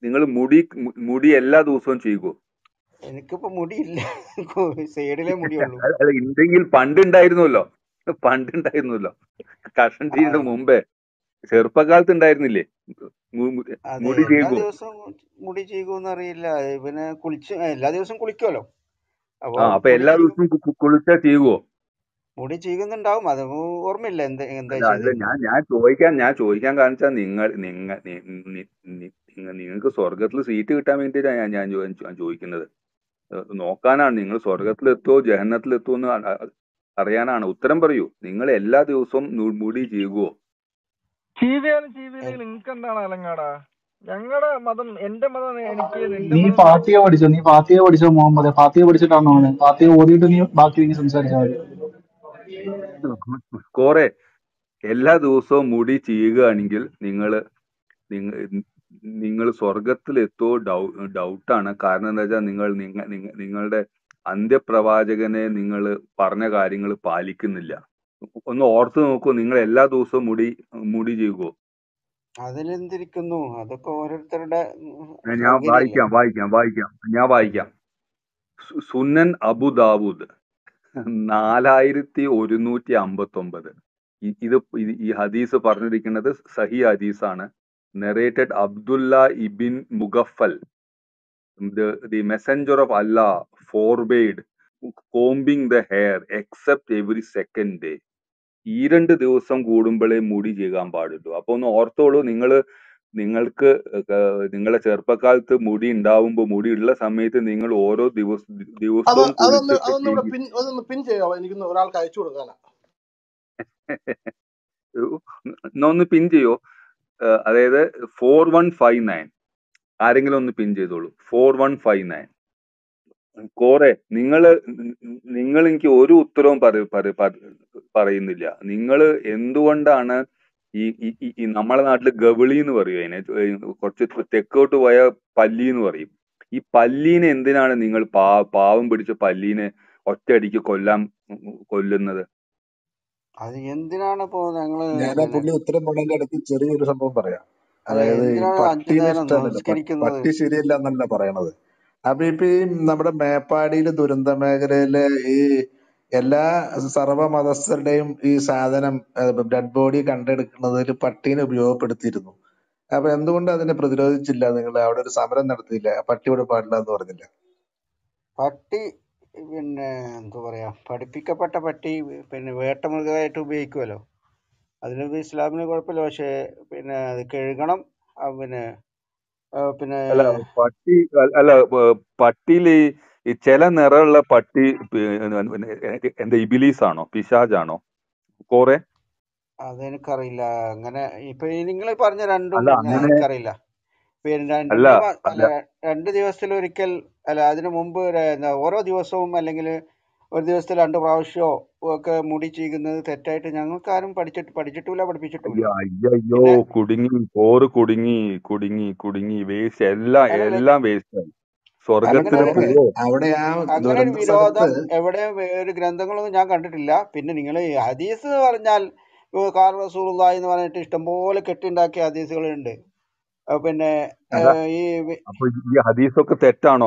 നിങ്ങൾ മുടി മു- മുടി എല്ലാ ദിവസവും ചെയ്യുമോ എനിക്കിപ്പോ മുടിയില്ല സൈഡിലെ മുടിയുള്ളൂ അല്ല അല്ല, ഉണ്ടെങ്കിൽ പണ്ട് ഉണ്ടായിരുന്നല്ലോ പണ്ട് ഉണ്ടായിരുന്നല്ലോ കഷൻ ആ, ടീയുടെ മുമ്പേ ചെറുപ്പകാലത്ത് ഉണ്ടായിരുന്നില്ലേ മു- മു- അതെ മുടി എല്ലാ ചെയ്കൂ ദിവസവും മുടി ചെയ്യുമെന്ന് അറിയില്ല പിന്നെ കുളിച്ച് എല്ലാ ദിവസവും കുളിക്കുമല്ലോ അപ്പൊ ആ അപ്പൊ മുടി എല്ലാ ചെയ്യും ദിവസവും കു- കു- കുളിച്ചാ ചെയ്യുവോ മുടി ചെയ്യുന്നുണ്ടാവും അത് ഓർമ്മയില്ല എന്താ എന്താ അല്ല അല്ല ചെയ്തതെന്ന് ഞാൻ ഞാൻ ചോദിക്കാൻ ഞാൻ ചോദിക്കാൻ കാണിച്ചാൽ നിങ്ങൾ നിങ്ങൾ നി- നി- നി- നിങ്ങ- നിങ്ങൾക്ക് സ്വർഗത്തിൽ സീറ്റ് കിട്ടാൻ വേണ്ടിയിട്ടാണ് ഞാൻ ഞാൻ ചോ- ഞാൻ ചോദിക്കുന്നത് ഏഹ് നോക്കാനാണ് നിങ്ങൾ സ്വർഗത്തിലെത്തോ ജഹന്നത്തിലെത്തോ എന്ന് അ- അ- അറിയാനാണ് ഉത്തരം പറയൂ നിങ്ങൾ എല്ലാ ദിവസവും നു- മുടി ചെയ്യുവോ ചീവയാലും ചീവയിലും നിങ്ങക്ക് എന്താണ് അലങ്ങാടാ ഞങ്ങളുടെ മതം എന്റെ മതം എനിക്ക് നിന്റെ നീ മതം ഫാത്തിയ പഠിച്ചോ നീ ഫാത്തിയ പഠിച്ചോ മുഹമ്മദ് ഫാത്തിയ പഠിച്ചിട്ടാണോ അവന് ഫാത്തിയ ഓതിയിട്ട് നീ ബാക്കി നീ സംസാരിച്ചാൽ മതി കോറെ എല്ലാ ദിവസവും മുടി ചെയ്യുകയാണെങ്കിൽ നിങ്ങൾ നിങ്ങൾ സ്വർഗത്തിലെത്തോ ഡൗ ഡൗട്ടാണ് കാരണം എന്താ വെച്ചാൽ നിങ്ങൾ നിങ്ങ- നിങ്ങ- നിങ്ങളുടെ അന്ത്യപ്രവാചകനെ നിങ്ങൾ പറഞ്ഞ കാര്യങ്ങൾ പാലിക്കുന്നില്ല ഒന്ന് ഓർത്ത് നോക്കൂ നിങ്ങൾ എല്ലാ ദിവസവും മുടി മുടി ചെയ്യുമോ അതിലെന്തിരിക്കുന്നു അതൊക്കെ ഓരോരുത്തരുടെ ഉം, ഞാൻ സൗകര്യമല്ലേ വായിക്കാം വായിക്കാം വായിക്കാം ഞാൻ വായിക്കാം സു- സുന്നൻ അബു ദാവൂദ് നാലായിരത്തി ഒരുന്നൂറ്റി അമ്പത്തി ഒമ്പത് ഇത് ഇത് ഈ ഹദീസ് പറഞ്ഞിരിക്കുന്നത് സഹി ഹദീസാണ് narrated Abdullah ibn Mughaffal the messenger of Allah forbade combing the hair except every second day ഈ രണ്ട് ദിവസം കൂടുമ്പോഴേ മുടി ചെയ്യാൻ പാടുള്ളൂ അപ്പൊ ഒന്ന് ഓർത്തോളൂ നിങ്ങൾ നിങ്ങൾക്ക് ഏർ നിങ്ങളെ ചെറുപ്പക്കാലത്ത് മുടി ഉണ്ടാവുമ്പോ മുടി ഉള്ള സമയത്ത് നിങ്ങൾ ഓരോ ദിവസ അത് ദിവസവും അതൊന്ന് കുളിച്ചിട്ട് അതൊന്ന് ഇവിടെ ചെയ്യും പിൻ അതൊന്ന് പിൻ ചെയ്യാവോ എനിക്കൊന്ന് ഒരാൾക്ക് അയച്ചു കൊടുക്കാനാ എന്നാ ഒന്ന് പിൻ ചെയ്യോ ഏർ അതായത് ഫോർ വൺ ഫൈവ് നയൻ ആരെങ്കിലും ഒന്ന് പിൻ ചെയ്തോളൂ ഫോർ വൺ ഫൈവ് നയൻ കോറെ നിങ്ങള് നിങ്ങൾ എനിക്ക് ഒരു ഉത്തരവും പറ പറ- പറ- പറയുന്നില്ല നിങ്ങൾ എന്തുകൊണ്ടാണ് ഈ ഈ- ഈ- ഈ നമ്മളെ നാട്ടില് ഗവിളി എന്ന് പറയും അതിനെ ഏർ കുറച്ച് തെക്കോട്ട് പോയ പല്ലി എന്ന് പറയും ഈ പല്ലീനെ എന്തിനാണ് നിങ്ങൾ പാ പാവം പിടിച്ച പല്ലീനെ ഒറ്റയടിക്ക് കൊല്ലാൻ കൊല്ലുന്നത് അത് എന്തിനാണ് ഇപ്പോ ഞങ്ങള് ഞാൻ ആ പിന്നെ പുള്ളി ഉത്തരം പറഞ്ഞതിന്റെ അടുത്ത് ചെറിയൊരു സംഭവം പറയാം അല്ല അതായത് ഈ എന്തിനാണ് അഞ്ചു പട്ടീനെ നേരം ഇഷ്ടമല്ലല്ലോ പ- നമസ്കരിക്കുന്നത് പട്ടി ശരിയല്ല എന്നല്ല പറയണത് അപ്പൊ ഇപ്പൊ ഈ നമ്മുടെ മേപ്പാടിയില് ദുരന്ത മേഖലയിലെ ഈ എല്ലാ സർവ്വ മതസ്ഥരുടെയും ഈ സാധനം ഡെഡ് ബോഡി കണ്ടെടുക്കുന്നതിൽ പട്ടീനെ ഉപയോഗപ്പെടുത്തിയിരുന്നു അപ്പൊ എന്തുകൊണ്ട് അതിനെ പ്രതിരോധിച്ചില്ല നിങ്ങൾ അവിടെ ഒരു സമരം നടത്തിയില്ല ആ പട്ടി ഇവിടെ പാടില്ല എന്ന് പറഞ്ഞില്ല പട്ടി പിന്നെ എന്താ പറയാ പഠിപ്പിക്കപ്പെട്ട പട്ടി പിന്നെ വേട്ടമൃഗമായിട്ട് ഉപയോഗിക്കുമല്ലോ അതിന് ഇസ്ലാമിന് കുഴപ്പമില്ല പക്ഷെ പിന്നെ അത് കഴുകണം ആ പിന്നെ ആ പിന്നെ അല്ല പട്ടി അല്ല അല്ല, ഏർ പട്ടിയില് ഈ ഈ ചില നിറമുള്ള പട്ടി പി- എന്താ ഇബിലീസ് ആണോ പിശാജാണോ കോറെ അതെനിക്കറിയില്ല അങ്ങനെ ഇപ്പൊ നിങ്ങൾ പറഞ്ഞ രണ്ടും അല്ല ഞാൻ അങ്ങനെ എനിക്കറിയില്ല പിന്നെ രണ്ട് അല്ല മ- അല്ല അല്ല രണ്ട് ദിവസത്തിലൊരിക്കൽ അല്ല അതിനു മുമ്പ് ഒരു എന്താ ഓരോ ദിവസവും അല്ലെങ്കിൽ ഒരു ദിവസത്തിൽ രണ്ട് പ്രാവശ്യമോ ഒക്കെ മുടി ചീകുന്നത് തെറ്റായിട്ട് ഞങ്ങൾക്ക് ആരും പഠിച്ചിട്ട് പഠിച്ചിട്ടില്ല പഠിപ്പിച്ചിട്ടുമില്ല അയ്യോ അയ്യോ പിന്നെ കുടുങ്ങി കോറ് കുടുങ്ങി കുടുങ്ങി കുടുങ്ങി വേസ്റ്റ് എല്ലാം അല്ലല്ല എല്ലാം വേസ്റ്റ് ആയി അങ്ങനെ സ്വർഗത്തിൽ ഒരു അവിടെ പോവോ അവിടെ ആ അങ്ങനെ ഒരു ദുരന്ത സ്ഥലത്ത് വിരോധം എവിടെ ഒരു ഗ്രന്ഥങ്ങളൊന്നും ഞാൻ കണ്ടിട്ടില്ല പിന്നെ നിങ്ങൾ ഈ ഹദീസ് എന്ന് പറഞ്ഞാൽ കാർ റസൂലുള്ള എന്ന് പറഞ്ഞിട്ട് ഇഷ്ടംപോലെ കെട്ടിണ്ടാക്കിയ ഹദീസുകളുണ്ട് അഹ് പിന്നെ അല്ല ഏഹ് ഈ വി- അപ്പൊ ഈ ഹദീസൊക്കെ തെറ്റാണോ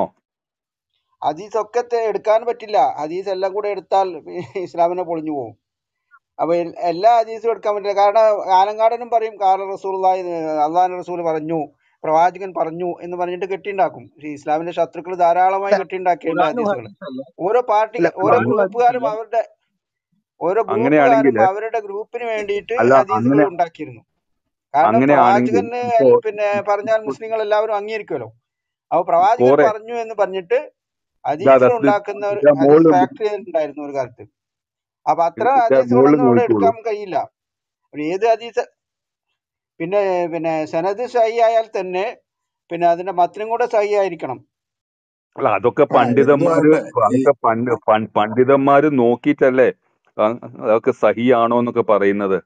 ഹദീസ് ഒക്കെ തെ- എടുക്കാൻ പറ്റില്ല ഹദീസ് എല്ലാം കൂടെ എടുത്താൽ ഇസ്ലാമിനെ പൊളിഞ്ഞു പോകും അപ്പൊ എൽ- എല്ലാ ഹദീസും എടുക്കാൻ പറ്റില്ല കാരണം ആലങ്കാടനും പറയും കാല റസൂൽ അള്ളാഹ് റസൂൽ പറഞ്ഞു പ്രവാചകൻ പറഞ്ഞു എന്ന് പറഞ്ഞിട്ട് കെട്ടിണ്ടാക്കും ഈ ഇസ്ലാമിന്റെ ശത്രുക്കൾ ധാരാളമായി കെട്ടിണ്ടാക്കിയിട്ടുണ്ട് ഖുറാനും ഹദീസുകൾ ഹദീസല്ല ഓരോ പാർട്ടി അല്ല ഓരോ ഖുറാനും ഗ്രൂപ്പുകാരും ഹദീസല്ല അവരുടെ ഓരോ ഗ്രൂപ്പുകാരും അങ്ങനെയാണെങ്കിൽ അവരുടെ ഗ്രൂപ്പിന് വേണ്ടിയിട്ട് അല്ല ഹദീസുകൾ അങ്ങനെ ഉണ്ടാക്കിയിരുന്നു കാരണം അങ്ങനെയാണെങ്കിൽ പ്രവാചകന് ഇപ്പോ പിന്നെ പറഞ്ഞാൽ മുസ്ലിങ്ങൾ എല്ലാവരും അംഗീകരിക്കുമല്ലോ അപ്പൊ പ്രവാചകൻ കോറെ പറഞ്ഞു എന്ന് പറഞ്ഞിട്ട് ഇതാ ഹദീസുകൾ ഇത് ഉണ്ടാക്കുന്ന ഒരു ഇതാ ഹദീസ് മോളിൽ ഫാക്ടറി ഉണ്ടായിരുന്നു ഒരു കാലത്ത് അപ്പൊ അത്ര ഇതാ മോളിൽ ഹദീസുകളൊന്നും ഇവിടെ നോക്കിക്കോളൂ എടുക്കാൻ കഴിയില്ല ഒരു ഏത് ഹദീസ് പിന്നെ പിന്നെ സനത് സഹി ആയാൽ തന്നെ പിന്നെ അതിന്റെ മത്തിനും കൂടെ സഹി ആയിരിക്കണം അല്ല അതൊക്കെ ആ പണ്ഡിതന്മാര് എന്തുകൊണ്ട് ഈ അതൊക്കെ പണ്ട് പൺ- പണ്ഡിതന്മാര് നോക്കിയിട്ടല്ലേ ആ, അതൊക്കെ സഹിയാണോ എന്നൊക്കെ പറയുന്നത്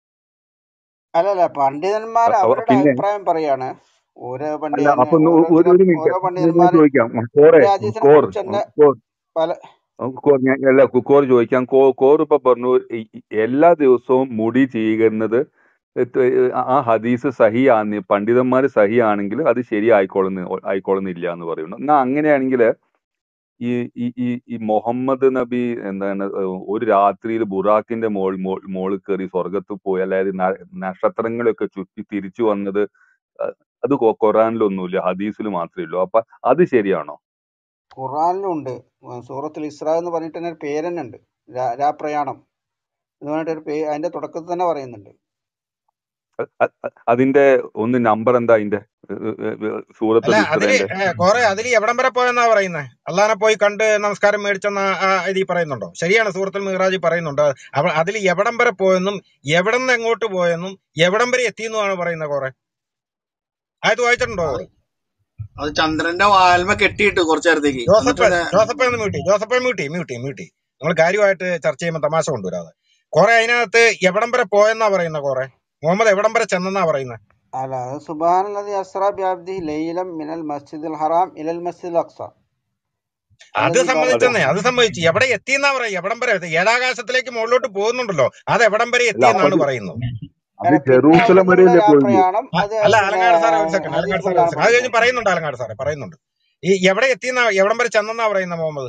അല്ലല്ല പണ്ഡിതന്മാർ അ- അവ- അവരുടെ പിന്നെ അഭിപ്രായം പറയാണ് ഓരോ അല്ല പണ്ഡിതന് അപ്പൊ നോ- ഒരു ഓരോരുത്തരും ഒരു മിനിറ്റ് ഓരോ ഞാൻ പണ്ഡിതന്മാര് ചോദിക്കാം കോറെ ഒരു ഹദീസിനെ കോർ കുറിച്ച് തന്നെ കോർ പല കോർ ഞാൻ അല്ല കോർ ചോദിക്കാം കോ കോർ ഇപ്പൊ പറഞ്ഞു ഈ- ഈ എല്ലാ ദിവസവും മുടി ചെയ്യുന്നത് എത്ത- ആ ആ ഹദീസ് സഹിയാന്ന് പണ്ഡിതന്മാർ സഹിയാണെങ്കിൽ അത് ശരി ആയിക്കോളുന്ന ആയിക്കോളുന്നില്ല എന്ന് പറയുന്നു എന്നാ അങ്ങനെയാണെങ്കിൽ ഈ ഈ ഈ ഈ മുഹമ്മദ് നബി എന്താണ് ഏഹ് ഒരു രാത്രിയിൽ ബുറാക്കിന്റെ മോൾ മോൾ മോളിൽ കയറി സ്വർഗത്ത് പോയി അതായത് ന- നക്ഷത്രങ്ങളൊക്കെ ചുറ്റി തിരിച്ചു വന്നത് അഹ് അത് ഖു- ഖുറാനിലൊന്നുമില്ല ഹദീസിൽ മാത്രമേ ഉള്ളൂ അപ്പൊ അത് ശരിയാണോ ഖുറാനിലും ഉണ്ട് സൂറത്തുൽ ഇസ്രാ എന്ന് പറഞ്ഞിട്ട് തന്നെ ഒരു പേര് തന്നെ ഉണ്ട് രാ- രാപ്രയാണം എന്ന് പറഞ്ഞിട്ട് ഒരു പേ അതിന്റെ തുടക്കത്തിൽ തന്നെ പറയുന്നുണ്ട് അ- അ- അ- അതിന്റെ ഒന്ന് നമ്പർ എന്താ അതിന്റെ ഏഹ് ഏഹ് ഏഹ് അല്ല സൂറത്തുൽ അതില് ഇസ്രേന്റെ ഏ, കോറെ അതില് എവിടം വരെ പോയെന്നാ പറയുന്നത് അള്ളഹാനെ പോയി കണ്ട് നമസ്കാരം മേടിച്ചെന്ന ഇതിൽ പറയുന്നുണ്ടോ ശരിയാണ് സൂറത്തുൽ മിഹ്റാജി പറയുന്നുണ്ട് അവ- അതിൽ എവിടം വരെ പോയെന്നും എവിടെ നിന്ന് എങ്ങോട്ട് പോയെന്നും എവിടം വരെ എത്തിയെന്നുമാണ് പറയുന്നത് കോറെ ആയത് വായിച്ചിട്ടുണ്ടോ അത് അത് ചന്ദ്രന്റെ വാൽമ കെട്ടിയിട്ട് കുറച്ചു നേരത്തേക്ക് എന്നിട്ട് ജോസഫ് പിന്നെ ജോസഫ് എന്ന് മ്യൂട്ടി ജോസഫ് മ്യൂട്ടി മ്യൂട്ടി മ്യൂട്ടി നമ്മൾ കാര്യമായിട്ട് ചർച്ച ചെയ്യുമ്പോൾ തമാശ കൊണ്ടുവരാതെ കുറെ അതിനകത്ത് എവിടം വരെ പോയെന്നാ പറയുന്നത് കുറെ മുഹമ്മദ് എവിടം വരെ ചെന്നെന്നാ പറയുന്നത് അല്ല അത് സുബാനല്ലതി അസ്ര ബിഅബ്ദിഹി ലൈലം മിനൽ മസ്ജിദിൽ ഹറാം ഇലൽ മസ്ജിദിൽ അക്സ അത് അതല്ലേ ഈ അതെ സമ്മതിച്ചെന്നേ പറയുന്നത് അത് സമ്മതിച്ചു എവിടെ എത്തിയെന്നാ പറയാ എവിടം വരെ എത്തി? ഏഴാകാശത്തിലേക്ക് മുകളിലോട്ട് പോകുന്നുണ്ടല്ലോ അത് എവിടം വരെ അല്ല അപ്പൊ എത്തിയെന്നാണ് അത് പറയുന്നത് അത് എടാ പിന്നെ ജെറൂസലം അവിടുന്നുള്ള വരെയല്ലേ പോയുള്ളൂ രാപ്രയാണം അ- അത് അല്ല പിന്നെ അലങ്കാട് സാറേ ഒരു സെക്കൻഡ് ഹദീസ് അലങ്കാട് സാറേ ഒരു കൊണ്ടാണ് സെക്കൻഡ് അത് കഴിഞ്ഞ് പഠിക്കുന്നത് പറയുന്നുണ്ട് അലങ്കാട് സാറേ പറയുന്നുണ്ട് ഈ എവിടെ എത്തിയെന്നാ എവിടം വരെ ചെന്നെന്നാ പറയുന്നത് മുഹമ്മദ്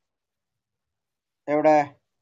എവിടെ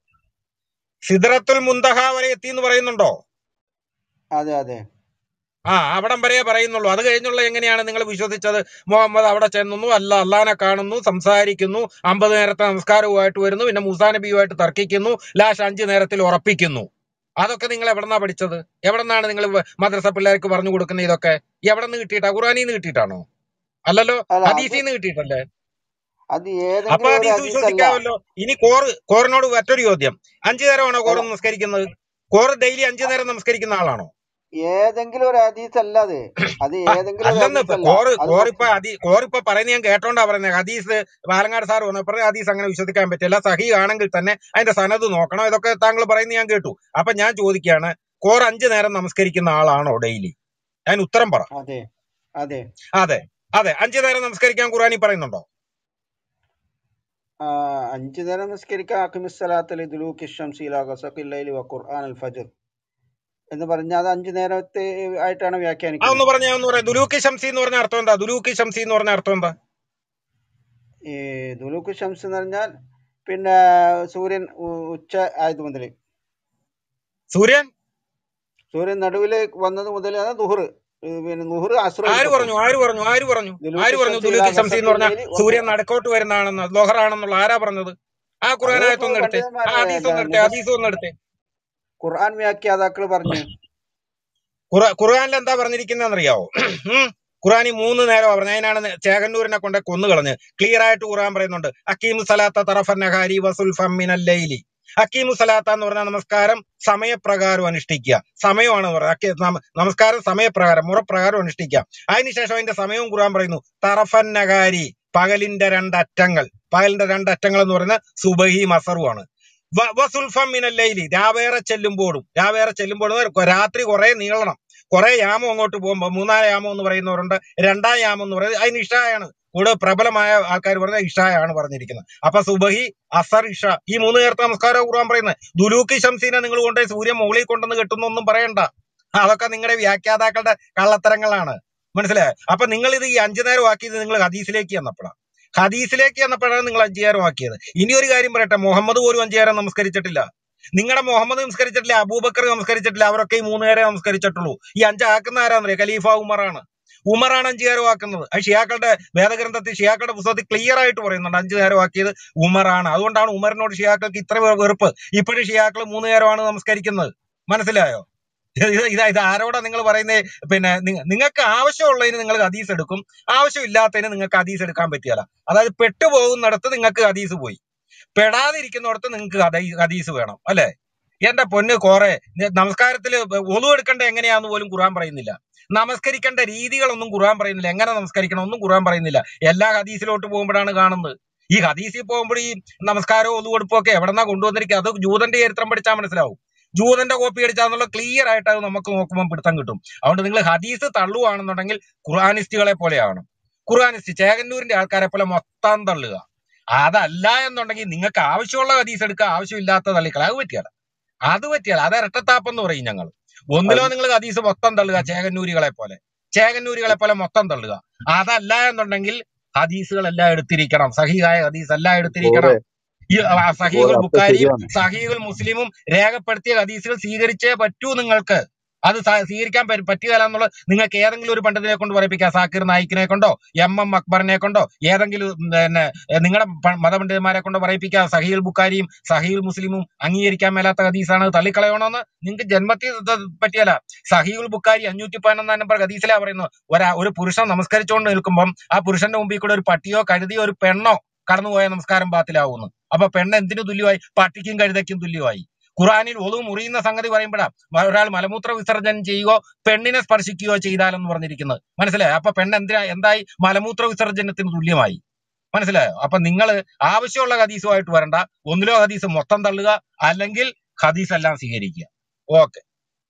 സിദ്റത്തുൽ മുന്തഹ വരെ എത്തി എന്ന് പറയുന്നുണ്ടോ അതെ അതെ ആ അവിടം വരെ പറയുന്നുള്ളൂ അത് കഴിഞ്ഞുള്ള എങ്ങനെയാണ് നിങ്ങൾ വിശ്വസിച്ചത് മുഹമ്മദ് അവിടെ ചെന്നു അല്ല അള്ളഹാനെ കാണുന്നു സംസാരിക്കുന്നു അമ്പത് നേരത്തെ നമസ്കാരവുമായിട്ട് വരുന്നു പിന്നെ മൂസാ നബിയുമായിട്ട് തർക്കിക്കുന്നു ലാസ്റ്റ് അഞ്ചു നേരത്തിൽ ഉറപ്പിക്കുന്നു അതൊക്കെ നിങ്ങൾ എവിടെന്നാ പഠിച്ചത് എവിടെന്നാണ് നിങ്ങൾ മദ്രസ പിള്ളേർക്ക് പറഞ്ഞു കൊടുക്കുന്ന ഇതൊക്കെ എവിടെ നിന്ന് കിട്ടിയിട്ടാ ഖുറാനിൽ നിന്ന് കിട്ടിയിട്ടാണോ അല്ലല്ലോ അല്ല അത് ഹദീസിൽ നിന്ന് കിട്ടിയിട്ടല്ലേ അത് അപ്പൊ ഏതെങ്കിലും ഒരു ഹദീസ് ഹദീസ് അല്ല വിശ്വസിക്കാമല്ലോ ഇനി കോറ് കോറിനോട് മറ്റൊരു ചോദ്യം അഞ്ചു നേരമാണോ കോറ് എടാ നമസ്കരിക്കുന്നത് കോറ് ഡെയിലി അഞ്ചു നേരം നമസ്കരിക്കുന്ന ആളാണോ ഏതെങ്കിലും ഒരു ഹദീസ് അല്ല അത് അത് ആ, ഏതെങ്കിലും ഒരു അല്ലെന്ന് ഹദീസ് ഇപ്പൊ അല്ല കോറ് അത് കോറിപ്പ മൊത്തം അതി കോറിപ്പ പറയുന്നത് ഞാൻ കേട്ടോണ്ടാ പറയുന്നത് ഹദീസ് പാലങ്ങാട് സാർ പറഞ്ഞു പറഞ്ഞ ഹദീസ് അങ്ങനെ വിശ്വസിക്കാൻ പറ്റില്ല സഹി ആണെങ്കിൽ തന്നെ അതിന്റെ സനത് നോക്കണം ഇതൊക്കെ താങ്കൾ പറയുന്നത് ഞാൻ കേട്ടു അപ്പൊ ഞാൻ ചോദിക്കുകയാണ് കോർ അഞ്ചു നേരം നമസ്കരിക്കുന്ന ആളാണോ ഡെയിലി അതിന് ഉത്തരം പറ അതെ അതെ അതെ അതെ അഞ്ചു നേരം നമസ്കരിക്കാൻ ഖുറാനി പറയുന്നുണ്ടോ ആ, അഞ്ച് നേരം നിസ്കരിക്കാൻ അഖിമിസ്സലാത്തൽ ദുലൂക്കി ഷംസി ഇലാ ഖസഖിൽ ലൈലി വ ഖുർആൻ അൽ ഫജ്ർ എന്ന് പറഞ്ഞാൽ അത് അഞ്ച് നേരത്തെ ആയിട്ടാണ് ആ വ്യാഖ്യാനിക്കുന്നത് ഒന്ന് പറഞ്ഞ ഒന്ന് പറയാം ദുലൂക്കി ഷംസി എന്ന് പറഞ്ഞ അർത്ഥം എന്താ ദുലൂക്കി ഷംസി എന്ന് പറഞ്ഞ അർത്ഥം എന്താ ഈ ദുലൂക്ക് ഷംസ് എന്ന് പറഞ്ഞാൽ പിന്നെ സൂര്യൻ ഉ- ഉച്ച ആയത് മുതൽ സൂര്യൻ സൂര്യൻ നടുവിൽ വന്നത് മുതൽ അത് ദുഹർ പിന്നെ നുഹർ അസ്ര ആര് തൊട്ടും പറഞ്ഞു ആര് പറഞ്ഞു ആര് പറഞ്ഞു ആര് ദുലൂക്ക് പറഞ്ഞു ഷംസ് ഇലാ ദുലൂക്കി ഷംസി എന്ന് ഖസഖിൽ പറഞ്ഞാൽ ലൈലി വ സൂര്യൻ ഖുർആൻ നടക്കോട്ട് വരുന്നതാണെന്ന് ലോഹറാണെന്നുള്ള ആരാ പറഞ്ഞത് ആ അത് ഖുറാനായത്ത് ഇപ്പൊ ഒന്ന് എടുത്തേ ആ പണ്ഡിതന്മാരെ ഹദീസ് ഒന്ന് എടുത്തേ മുഫസ് ഹദീസ് ഒന്ന് എടുത്തേ ഖുർആൻ വ്യാഖ്യാതാക്കൾ പറഞ്ഞു ഖുറ- ഖുർആനിൽ എന്താ പറഞ്ഞിരിക്കുന്നതെന്ന് അറിയാവോ ഖുറാനി മൂന്ന് നേരം പറഞ്ഞു അതിനാണ് ചേകന്നൂരിനെ കൊണ്ട് കൊന്നു കളഞ്ഞ് ക്ലിയർ ആയിട്ട് ഖുർആൻ പറയുന്നുണ്ട് അക്കീമു സലാത്ത തറഫൻ നഹാരി വസുൽ ഫമ്മിനൽ ലൈലി അക്കീമു സലാത്ത എന്ന് പറഞ്ഞ നമസ്കാരം സമയപ്രകാരം അനുഷ്ഠിക്കുക സമയമാണ് പറയുന്നത് അക്കി- നമ- നമസ്കാരം സമയപ്രകാരം മുറപ്രകാരം അനുഷ്ഠിക്കുക അതിനുശേഷം അതിന്റെ സമയവും ഖുർആൻ പറയുന്നു തറഫൻ നഹാരി പകലിന്റെ രണ്ടറ്റങ്ങൾ പകലിന്റെ രണ്ടറ്റങ്ങൾ എന്ന് പറയുന്നത് സുബഹി മസറുമാണ് വ- വസുൽഫം മിനൽ ലൈലി രാവേറെ ചെല്ലുമ്പോഴും രാവേറെ ചെല്ലുമ്പോഴും എന്ന് പറഞ്ഞാൽ രാത്രി കുറെ നീളണം കുറെ യാമം അങ്ങോട്ട് പോകുമ്പോൾ മൂന്നാം യാമം എന്ന് പറയുന്നവരുണ്ട് രണ്ടാം യാമം എന്ന് പറയുന്നത് അതിന് ഇഷായാണ് കൂടുതൽ പ്രബലമായ ആൾക്കാർ പറയുന്നത് ഇഷായാണ് പറഞ്ഞിരിക്കുന്നത് അപ്പൊ സുബഹി അസർ ഇഷ ഈ മൂന്ന് നേരത്തെ നമസ്കാരം ഖുർആൻ പറയുന്നത് ദുലൂക്കി ഷംസീനെ നിങ്ങൾ കൊണ്ടുപോയി സൂര്യൻ മുകളിൽ കൊണ്ടുവന്ന് കെട്ടുന്നൊന്നും പറയണ്ട അതൊക്കെ നിങ്ങളുടെ വ്യാഖ്യാതാക്കളുടെ കള്ളത്തരങ്ങളാണ് മനസ്സിലായോ അപ്പൊ നിങ്ങൾ ഇത് ഈ അഞ്ചു നേരം ആക്കിയത് നിങ്ങൾ ഹദീസിലേക്ക് ചെന്നപ്പോഴാണ് ഹദീസിലേക്ക് ചെന്നപ്പോഴാണ് നിങ്ങൾ അഞ്ചു നേരം ആക്കിയത് ഇനി ഒരു കാര്യം പറയട്ടെ മുഹമ്മദ് പോലും അഞ്ചു നേരം നമസ്കരിച്ചിട്ടില്ല നിങ്ങളുടെ മുഹമ്മദ് നമസ്കരിച്ചിട്ടില്ല അബൂബക്കർ നമസ്കരിച്ചിട്ടില്ല അവരൊക്കെ ഈ മൂന്ന് നേരം നമസ്കരിച്ചിട്ടുള്ളൂ ഈ അഞ്ചാക്കുന്ന ആരാന്നറിയോ ഖലീഫ ഉമറാണ് ഉമറാണ് അഞ്ചു നേരം ആക്കുന്നത് അത് ഷിയാക്കളുടെ വേദഗ്രന്ഥത്തിൽ ഷിയാക്കളുടെ പുസ്തകത്തിൽ ക്ലിയർ ആയിട്ട് പറയുന്നുണ്ട് അഞ്ചു നേരം ആക്കിയത് ഉമറാണ് അതുകൊണ്ടാണ് ഉമറിനോട് ഷിയാക്കൾക്ക് ഇത്ര വെ- വെറുപ്പ് ഇപ്പോഴും ഷിയാക്കൾ മൂന്ന് നേരമാണ് നമസ്കരിക്കുന്നത് മനസ്സിലായോ ഇത് ഇത് ഇത് ആരോടാ നിങ്ങൾ പറയുന്നത് പിന്നെ നിങ്ങൾക്ക് ആവശ്യമുള്ളതിന് നിങ്ങൾ ഹദീസ് എടുക്കും ആവശ്യമില്ലാത്തതിന് നിങ്ങൾക്ക് ഹദീസ് എടുക്കാൻ പറ്റിയല്ല അതായത് പെട്ടുപോകുന്നിടത്ത് നിങ്ങൾക്ക് ഹദീസ് പോയി പെടാതിരിക്കുന്നിടത്ത് നിങ്ങൾക്ക് ഹദീ- ഹദീസ് വേണം അല്ലെ എന്റെ പൊന്ന് കോറെ നമസ്കാരത്തിൽ ഒതു എടുക്കേണ്ട എങ്ങനെയാന്ന് പോലും ഖുർആൻ പറയുന്നില്ല നമസ്കരിക്കേണ്ട രീതികളൊന്നും ഖുർആൻ പറയുന്നില്ല എങ്ങനെ നമസ്കരിക്കണം ഒന്നും ഖുർആൻ പറയുന്നില്ല എല്ലാ ഹദീസിലോട്ട് പോകുമ്പോഴാണ് കാണുന്നത് ഈ ഹദീസിൽ പോകുമ്പോൾ ഈ നമസ്കാരവും ഒതുകൊടുപ്പും ഒക്കെ എവിടെന്നാ കൊണ്ടുവന്നിരിക്കുക അത് ജൂതന്റെ ചരിത്രം പഠിച്ചാൽ മനസ്സിലാവും ജൂതന്റെ കോപ്പി അടിച്ചാന്നുള്ള ക്ലിയർ ആയിട്ട് അത് നമുക്ക് നോക്കുമ്പോൾ പിടുത്തം കിട്ടും അതുകൊണ്ട് നിങ്ങൾ ഹദീസ് തള്ളുവാണെന്നുണ്ടെങ്കിൽ ഖുർആാനിസ്റ്റുകളെ പോലെയാണ് ഖുർആാനിസ്റ്റ് ചേകന്നൂരിന്റെ ആൾക്കാരെ പോലെ മൊത്തം തള്ളുക അതല്ല എന്നുണ്ടെങ്കിൽ നിങ്ങൾക്ക് ആവശ്യമുള്ള ഹദീസ് എടുക്കുക ആവശ്യമില്ലാത്ത തള്ളിക്കള അത് പറ്റിയാല അത് പറ്റിയാല അത് ഇരട്ടത്താപ്പെന്ന് പറയും ഞങ്ങൾ ഒന്നിലോ അത് നിങ്ങൾ ഹദീസ് മൊത്തം തള്ളുക ചേകന്നൂരികളെ പോലെ ചേകന്നൂരികളെ പോലെ മൊത്തം തള്ളുക അതല്ല എന്നുണ്ടെങ്കിൽ ഹദീസുകളെല്ലാം എടുത്തിരിക്കണം സഹിഹായ ഹദീസ് എല്ലാം കോറെ എടുത്തിരിക്കണം ഈ ആ, കോറെ സഹീഹുൽ അപ്പൊ ബുക്കാരിയും ശരിയാണ് സഹീഹുൽ മുസ്ലിമും രേഖപ്പെടുത്തിയ ഹദീസുകൾ സ്വീകരിച്ചേ പറ്റൂ നിങ്ങൾക്ക് അത് സ- സ്വീകരിക്കാൻ പ- പറ്റുകയില്ല എന്നുള്ളത് നിങ്ങൾക്ക് ഏതെങ്കിലും ഒരു പണ്ഡിതനെ കൊണ്ട് പറയിപ്പിക്കാം സാക്കിർ നായിക്കിനെ കൊണ്ടോ എം എം അക്ബറിനെ കൊണ്ടോ ഏതെങ്കിലും ഉം, പിന്നെ നിങ്ങളുടെ മതപണ്ഡിതന്മാരെ കൊണ്ട് പറയിപ്പിക്കാം സഹീൽ ബുക്കാരിയും സഹീൽ മുസ്ലിമും അംഗീകരിക്കാൻ മേലാത്ത ഹദീസാണ് അത് തള്ളിക്കളയണമെന്ന് നിങ്ങൾക്ക് ജന്മത്തിൽ ഇത് പറ്റിയല്ല സഹീൽ ബുക്കാരി അഞ്ഞൂറ്റി പതിനൊന്നാം നമ്പർ ഹദീസിലാ പറയുന്നത് ഒരാ ഒരു പുരുഷൻ നമസ്കരിച്ചുകൊണ്ട് നിൽക്കുമ്പം ആ പുരുഷന്റെ മുമ്പിൽ കൂടെ ഒരു പട്ടിയോ കഴുതിയോ ഒരു പെണ്ണോ കടന്നുപോയ നമസ്കാരം ബാത്തിലാവുന്നു അപ്പൊ പെണ്ണ് എന്തിനു തുല്യമായി പട്ടിക്കും കഴുതയ്ക്കും തുല്യമായി ഖുറാനിൽ ഒതു മുറിയുന്ന സംഗതി പറയുമ്പോഴാ മ- ഒരാൾ മലമൂത്ര വിസർജനം ചെയ്യുകയോ പെണ്ണിനെ സ്പർശിക്കുകയോ ചെയ്താലെന്ന് പറഞ്ഞിരിക്കുന്നത് മനസ്സിലായോ അപ്പൊ പെണ്ണ് എന്തിനാ എന്തായി മലമൂത്ര വിസർജനത്തിന് തുല്യമായി മനസ്സിലായോ അപ്പൊ നിങ്ങൾ ആവശ്യമുള്ള ഹദീസുമായിട്ട് വരണ്ട ഒന്നിലോ ഹദീസ് മൊത്തം തള്ളുക അല്ലെങ്കിൽ ഹദീസ് എല്ലാം സ്വീകരിക്കുക ഓക്കെ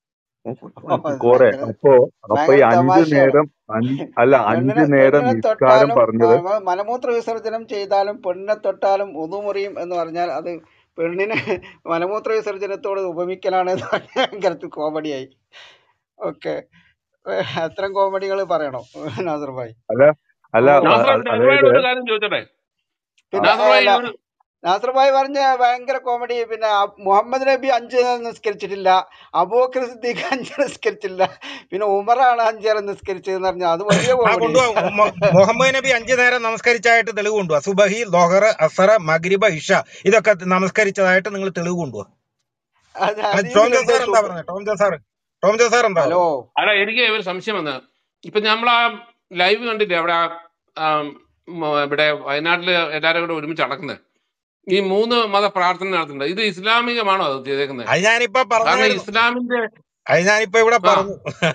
കോറെ ഭയങ്കര അപ്പോ അപ്പൊ ഈ ഭയങ്കര അഞ്ചു തമാശയാണ് നേരം അഞ്ച് അല്ല അഞ്ചു പെണ്ണിനെ നേരം പെണ്ണിനെ നിസ്കാരം തൊട്ടാലും പറഞ്ഞത് മ- മലമൂത്ര വിസർജനം ചെയ്താലും പെണ്ണിനെ തൊട്ടാലും ഉതുമുറിയും എന്ന് പറഞ്ഞാൽ അത് പെണ്ണിനെ മലമൂത്ര വിസർജനത്തോട് ഉപമിക്കലാണ് എന്ന് പറഞ്ഞാൽ ഭയങ്കര കോമഡിയായി ഓക്കെ അത്തരം കോമഡികൾ പറയണോ നാസർ ഭായി അല്ല അല്ല ഓ അ- നാസർ അ- നാസറായിട്ട് അതായത് ഒരു കാര്യം ചോദിച്ചോട്ടെ പിന്നെ ആ, നാസർ ഭായി അല്ല ഒരു നാസർ ഭായി പറഞ്ഞ ഭയങ്കര കോമഡി പിന്നെ അ- മുഹമ്മദ് നബി അഞ്ച് നേരം നിസ്കരിച്ചിട്ടില്ല അബൂബക്കർ സിദ്ദീഖ് അഞ്ച് നിസ്കരിച്ചില്ല പിന്നെ ഉമറാണ് അഞ്ചേരം നിസ്കരിച്ചതെന്ന് പറഞ്ഞാൽ അത് വലിയ ആ കോമഡി കൊണ്ടുപോവാ മൊ- മുഹമ്മദ് നബി അഞ്ചു നേരം നമസ്കരിച്ചായിട്ട് തെളിവ് കൊണ്ടുപോവാ സുബഹി ലൊഹർ അസറ മഗ്രിബ ഇഷ ഇതൊക്കെ നമസ്കരിച്ചതായിട്ട് നിങ്ങൾ തെളിവ് കൊണ്ടുപോവാ അത് ആ, ടോം ജോസ് ഹദീസിലുണ്ട് സാർ എന്താ സുബ പറഞ്ഞത് ടോം ജോസ് സാർ ടോം ജോസ് സാർ എന്താ ഹലോ പറഞ്ഞത് അല്ല എനിക്ക് ഒരു സംശയം വന്ന് ഇപ്പൊ നമ്മൾ ആ ലൈവ് കണ്ടില്ലേ അവിടെ ആ, ആം, മ- ഇവിടെ വയനാട്ടില് എല്ലാരും കൂടെ ഒരുമിച്ച് നടക്കുന്നത് ഈ മൂന്ന് മത പ്രാർത്ഥന നടത്തുന്നുണ്ട് ഇത് ഇസ്ലാമികമാണോ അത് ചെയ്തേക്കുന്നത് അത് ഞാനിപ്പോ കാരണം പറഞ്ഞായിരുന്നു ഇസ്ലാമിന്റെ അത് ഞാനിപ്പോ ഇവിടെ ആ പറഞ്ഞു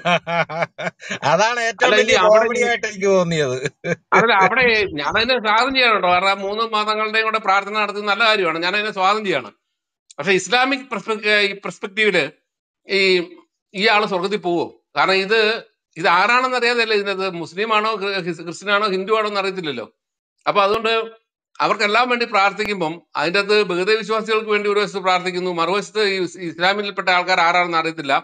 അതാണ് ഏറ്റവും അല്ല ഇനി വലിയ അവിടെ കോമഡി ഈ ആയിട്ട് എനിക്ക് തോന്നിയത് അതല്ല അവിടെ ഞാൻ അതിനെ സ്വാഗതം ചെയ്യണോ കാരണം ആ മൂന്ന് മതങ്ങളുടെയും കൂടെ പ്രാർത്ഥന നടത്തുന്നത് നല്ല കാര്യമാണ് ഞാൻ അതിനെ സ്വാഗതം ചെയ്യാണ് പക്ഷെ ഇസ്ലാമിക് പെർസ്പെക്റ്റീവില് ഈ ഈ ആള് സ്വർഗത്തിൽ പോവോ കാരണം ഇത് ഇത് ആരാണെന്ന് അറിയാതല്ലേ ഇതിനകത്ത് മുസ്ലിം ആണോ ക്രിസ്ത്യൻ ആണോ ഹിന്ദു ആണോ എന്ന് അറിയത്തില്ലല്ലോ അപ്പൊ അതുകൊണ്ട് അവർക്കെല്ലാം വേണ്ടി പ്രാർത്ഥിക്കുമ്പം അതിൻ്റെ അകത്ത് ബഹുദ വിശ്വാസികൾക്ക് വേണ്ടി ഒരു വശത്ത് പ്രാർത്ഥിക്കുന്നു മറുവശത്ത് ഈ ഇസ് ഇസ്ലാമിൽപ്പെട്ട ആൾക്കാർ ആരാണെന്ന് അറിയത്തില്ല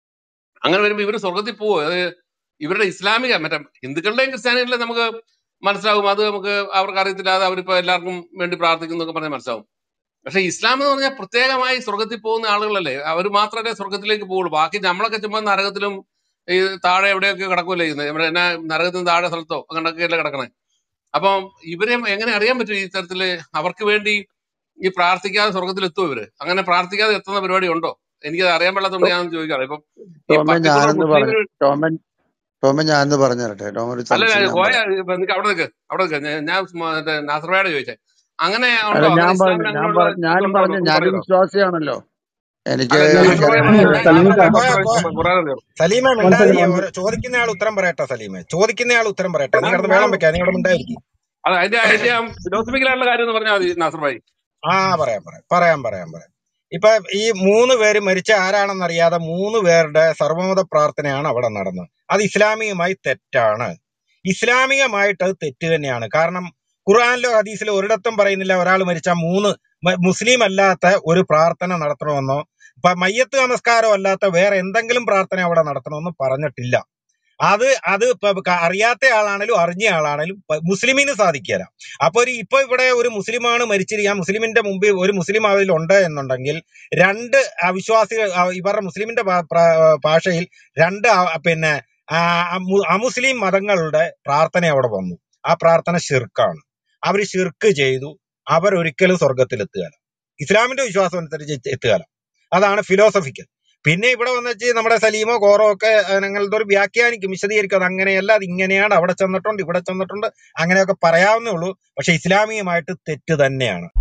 അങ്ങനെ വരുമ്പോൾ ഇവർ സ്വർഗത്തിൽ പോവോ അത് ഇവരുടെ ഇസ്ലാമിക മറ്റേ ഹിന്ദുക്കളുടെയും ക്രിസ്ത്യാനികളുടെയും നമുക്ക് മനസ്സിലാവും അത് നമുക്ക് അവർക്ക് അറിയത്തില്ല അത് അവരിപ്പോ എല്ലാവർക്കും വേണ്ടി പ്രാർത്ഥിക്കുന്നു എന്നൊക്കെ പറഞ്ഞാൽ മനസ്സിലാവും പക്ഷെ ഇസ്ലാം എന്ന് പറഞ്ഞാൽ പ്രത്യേകമായി സ്വർഗത്തിൽ പോകുന്ന ആളുകളല്ലേ അവർ മാത്രമേ സ്വർഗത്തിലേക്ക് പോകുള്ളൂ ബാക്കി നമ്മളൊക്കെ ചുമ്മാ നരകത്തിലും ഈ താഴെ എവിടെയൊക്കെ കിടക്കുമല്ലേ ചെയ്യുന്നത് നമ്മുടെ എന്നാ നരകത്തിന് താഴെ സ്ഥലത്തോ അങ്ങനെയൊക്കെയല്ലേ കിടക്കണേ അപ്പം ഇവരെ എങ്ങനെ അറിയാൻ പറ്റും ഈ തരത്തില് അവർക്ക് വേണ്ടി ഈ പ്രാർത്ഥിക്കാതെ സ്വർഗത്തിൽ എത്തുമോ ഇവര് അങ്ങനെ പ്രാർത്ഥിക്കാതെ എത്തുന്ന പരിപാടി ഉണ്ടോ എനിക്കത് അറിയാൻ പാടില്ലാത്തതുകൊണ്ട് ഞാൻ ചോദിക്കാറ് ഇപ്പം ഈ ടോമൻ പർട്ടിക്കുലർ ഞാനെന്ന് പറഞ്ഞു മുസ്ലിമിന് ടോമൻ ടോമൻ ഞാനെന്ന് പറഞ്ഞു തരട്ടെ ടോമൻ ഒരു അല്ല സംശയം ഞാൻ കോയ പറയാം ഇപ്പൊ നിനക്ക് അവിടെ നിൽക്ക് അവിടെ നിൽക്ക് ഞാൻ ഞാൻ മറ്റേ നാസർബായോട് ചോദിച്ചേ അങ്ങനെ അല്ല ഉണ്ടോ അങ്ങനെ ഞാൻ പറഞ്ഞു ഇസ്ലാമിന് ഞാൻ അങ്ങനെയുള്ള പറ ഞാനും ഇതുണ്ടോ പറഞ്ഞു ഒന്ന് ഞാനും പറയുമോ വിശ്വാസിയാണല്ലോ എനിക്ക് അല്ല അല്ല നാസർബായ എനിക്കറിയാം പറഞ്ഞ അല്ല ഞാൻ കോയ നാസർബായ കോയ ഖുറാനെ തീർന്നു സലീമെ വൺ സെക്കൻഡ് മിണ്ടാതിരിക്കുക വൺ ഒരു ചോദിക്കുന്ന ആൾ ഉത്തരം പറയട്ടെ സലീമെ ചോദിക്കുന്ന ആൾ ഉത്തരം പറയട്ടെ നീ ഞാൻ കിടന്ന് ഞാൻ വേളം വെക്കാൻ നീ ഇവിടെ മിണ്ടായിരിക്കും അത് അതിന്റെ അതിന്റെ ഫിലോസഫിക്കലായിട്ടുള്ള കാര്യം എന്ന് പറഞ്ഞാൽ മതി നാസർബായി ആ പറയാം പറയാം പറയാം പറയാം പറയാം ഇപ്പൊ ഈ മൂന്ന് പേര് മരിച്ച ആരാണെന്നറിയാതെ മൂന്ന് പേരുടെ സർവമത പ്രാർത്ഥനയാണ് അവിടെ നടന്നത് അത് ഇസ്ലാമികമായി തെറ്റാണ് ഇസ്ലാമികമായിട്ട് അത് തെറ്റ് തന്നെയാണ് കാരണം ഖുർആാനിലോ ഹദീസിലോ ഒരിടത്തും പറയുന്നില്ല ഒരാൾ മരിച്ച മൂന്ന് മ- മുസ്ലിം അല്ലാത്ത ഒരു പ്രാർത്ഥന നടത്തണമെന്നോ ഇപ്പൊ മയ്യത്ത് നമസ്കാരം അല്ലാത്ത വേറെ എന്തെങ്കിലും പ്രാർത്ഥന അവിടെ നടത്തണമെന്ന് പറഞ്ഞിട്ടില്ല അത് അത് ഇപ്പൊ ക- അറിയാത്ത ആളാണെങ്കിലും അറിഞ്ഞ ആളാണെങ്കിലും പ- മുസ്ലിമിന് സാധിക്കില്ല അപ്പൊ ഒരു ഇപ്പൊ ഇവിടെ ഒരു മുസ്ലിമാണ് മരിച്ചിരിക്കുക മുസ്ലിമിന്റെ മുമ്പിൽ ഒരു മുസ്ലിം അതിൽ ഉണ്ട് എന്നുണ്ടെങ്കിൽ രണ്ട് അവിശ്വാസികൾ ആ, ഇവരുടെ മുസ്ലിമിന്റെ ഭാ- പ്രാ- ഭാഷയിൽ രണ്ട് ആ- പിന്നെ ആ, അമു- അമുസ്ലിം മതങ്ങളുടെ പ്രാർത്ഥന അവിടെ വന്നു ആ പ്രാർത്ഥന ഷിർക്കാണ് അവർ ഷിർക്ക് ചെയ്തു അവരൊരിക്കലും സ്വർഗത്തിലെത്തുകയില്ല ഇസ്ലാമിന്റെ വിശ്വാസം അനുസരിച്ച് എത്തുകയില്ല അതാണ് ഫിലോസഫിക്കൽ പിന്നെ ഇവിടെ വന്നിട്ട് നമ്മുടെ സലീമോ കോറോ ഒക്കെ അങ്ങനത്തെ ഒരു വ്യാഖ്യാനിക്കും വിശദീകരിക്കും അത് അങ്ങനെയല്ല അത് ഇങ്ങനെയാണ് അവിടെ ചെന്നിട്ടുണ്ട് ഇവിടെ ചെന്നിട്ടുണ്ട് അങ്ങനെയൊക്കെ പറയാവുന്നേ ഉള്ളൂ പക്ഷെ ഇസ്ലാമികമായിട്ട് തെറ്റ് തന്നെയാണ്